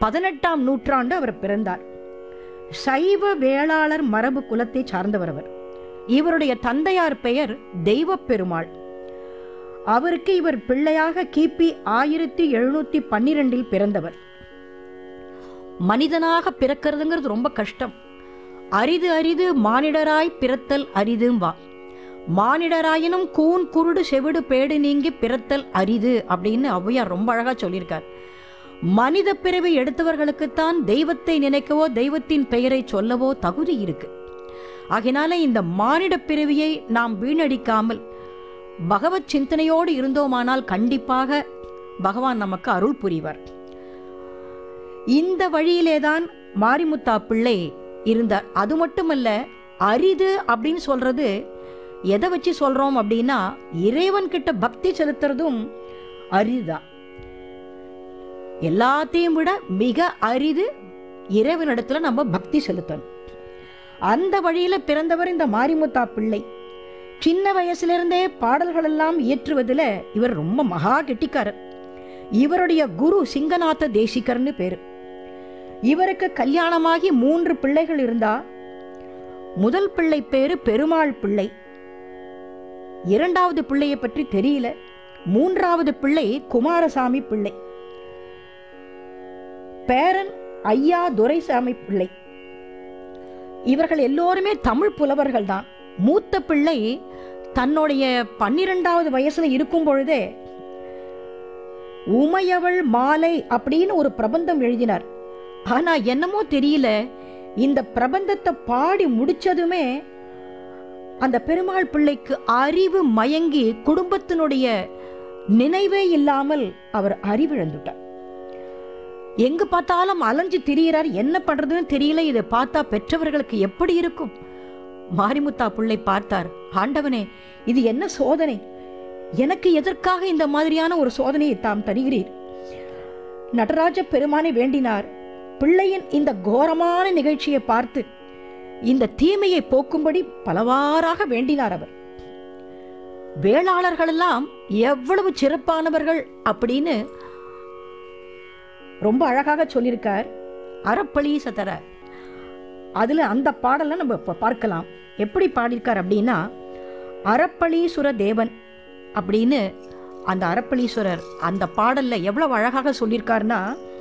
பதினெட்டாம் நூற்றாண்டு அவர் பிறந்தார் சைவ வேளாளர் மரபு குலத்தை சார்ந்தவர் அவர் இவருடைய தந்தையார் பெயர் தெய்வப் பெருமாள் அவருக்கு இவர் பிள்ளையாக கிபி ஆயிரத்தி எழுநூத்தி பன்னிரெண்டில் பிறந்தவர் மனிதனாக பிறக்கிறதுங்கிறது ரொம்ப கஷ்டம் அரிது அரிது மானிடராய் பிறத்தல் அரிதும்பா மானிடராயினும் கூன் குருடு செவிடு பேடு நீங்கி பிறத்தல் அரிது அப்படின்னு ஔவையார் ரொம்ப அழகா சொல்லியிருக்கார் மனித பிறவி எடுத்தவர்களுக்குத்தான் தெய்வத்தை நினைக்கவோ தெய்வத்தின் பெயரை சொல்லவோ தகுதி இருக்கு ஆகினால இந்த மானிட பிறவியை நாம் வீணடிக்காமல் பகவத் சிந்தனையோடு இருந்தோமானால் கண்டிப்பாக பகவான் நமக்கு அருள் புரிவார் இந்த வழியிலேதான் மாரிமுத்தா பிள்ளை இருந்தார் அது மட்டுமல்ல அரிது அப்படின்னு சொல்றது எதை வச்சு சொல்றோம் அப்படின்னா இறைவன் கிட்ட பக்தி செலுத்துறதும் அரிதுதான் எல்லாத்தையும் விட மிக அரிது இறைவனிடத்துல நம்ம பக்தி செலுத்தணும் அந்த வழியில பிறந்தவர் இந்த மாரிமுத்தா பிள்ளை சின்ன வயசுல பாடல்கள் எல்லாம் இயற்றுவதில் இவர் ரொம்ப மகா கெட்டிக்காரர் இவருடைய குரு சிங்கநாத தேசிகர்னு பேரு இவருக்கு கல்யாணமாகி மூன்று பிள்ளைகள் இருந்தா முதல் பிள்ளை பேரு பெருமாள் பிள்ளை இரண்டாவது பிள்ளையை பற்றி தெரியல மூன்றாவது பிள்ளை குமாரசாமி பிள்ளை பேரன் ஐயா துரைசாமி பிள்ளை இவர்கள் எல்லோருமே தமிழ் புலவர்கள் தான் மூத்த பிள்ளை தன்னுடைய பன்னிரெண்டாவது வயசுல இருக்கும் பொழுதே உமையவள் மாலை அப்படின்னு ஒரு பிரபந்தம் எழுதினார் ஆனா என்னமோ தெரியல இந்த பிரபந்தத்தை பாடி முடிச்சதுமே அந்த பெருமாள் பிள்ளைக்கு அறிவு மயங்கி குடும்பத்தினுடைய நினைவே இல்லாமல் அவர் அறிவிழந்துட்டார் எங்க பார்த்தாலும் அலைஞ்சு திரியிறார் என்ன பண்றதுன்னு தெரியல இதை பார்த்தா பெற்றவர்களுக்கு எப்படி இருக்கும் மாரிமுத்தா பிள்ளை பார்த்தார் ஆண்டவனே இது என்ன சோதனை எனக்கு எதற்காக இந்த மாதிரியான ஒரு சோதனையை தாம் தருகிறீர் நடராஜ பெருமானை வேண்டினார் பிள்ளையின் இந்த கோரமான நிகழ்ச்சியை பார்த்து இந்த தீமையை போக்கும்படி பலவாறாக வேண்டினார் அவர் வேளாளர்கள் எல்லாம் எவ்வளவு சிறப்பானவர்கள் அப்படின்னு ரொம்ப அழகாக சொல்லியிருக்கார் அறப்பளி சதர அதுல அந்த பாடலை நம்ம இப்ப பார்க்கலாம் எப்படி பாடியிருக்கார் அப்படின்னா அறப்பளீஸ்வர தேவன் அப்படின்னு அந்த அறப்பளீஸ்வரர் அந்த பாடல்ல எவ்வளவு அழகாக சொல்லியிருக்காருன்னா